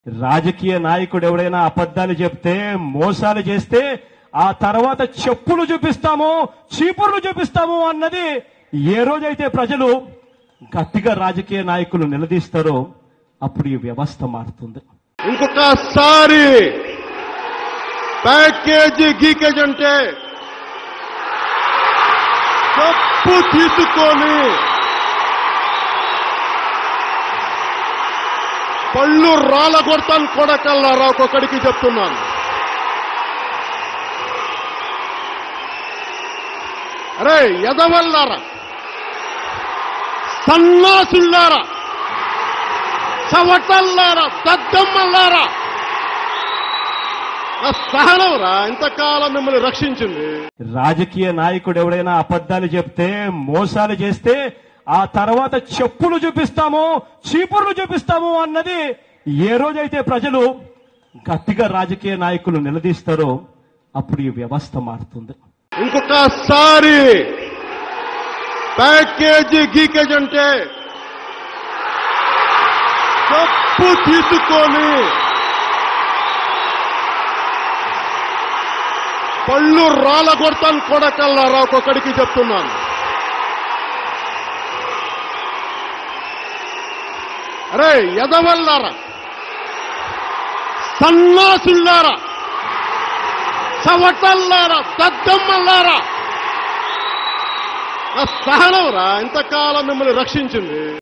రాజకీయ నాయకుడు ఎవడైనా అబద్ధాలు చెప్తే మోసాలు చేస్తే ఆ తర్వాత చెప్పులు చూపిస్తాము చీపుర్లు చూపిస్తాము అన్నది ఏ రోజైతే ప్రజలు గట్టిగా రాజకీయ నాయకులు నిలదీస్తారో అప్పుడు ఈ వ్యవస్థ మారుతుంది ఇంకొకసారి ప్యాకేజీ గీకేజ్ అంటే తప్పు తీసుకొని పళ్ళు రాళ్ళ కొడతాను కొడకల్లారా ఒక్కొక్కడికి చెప్తున్నాను అరే ఎదవల్లారా సన్నాసుల్లారా చవటల్లారా దద్దమ్మల్లారా నా సహనంరా ఇంతకాలం మిమ్మల్ని రక్షించింది రాజకీయ నాయకుడు ఎవడైనా అబద్ధాలు చెప్తే మోసాలు చేస్తే ఆ తర్వాత చెప్పులు చూపిస్తాము చీపుర్లు చూపిస్తాము అన్నది ఏ రోజైతే ప్రజలు గట్టిగా రాజకీయ నాయకులు నిలదీస్తారో అప్పుడు ఈ వ్యవస్థ మారుతుంది ఇంకొకసారి ప్యాకేజీ గీకేజ్ అంటే తప్పు తీసుకొని పళ్ళు రాళ్ళ కొడతాను కొడకల్లారా ఒక్కొక్కడికి చెప్తున్నాను అరే ఎదవల్లారా సన్నాసుల్లారా చవటల్లారా దద్దమ్మల్లారా నా సహనంరా ఇంతకాలం మిమ్మల్ని రక్షించింది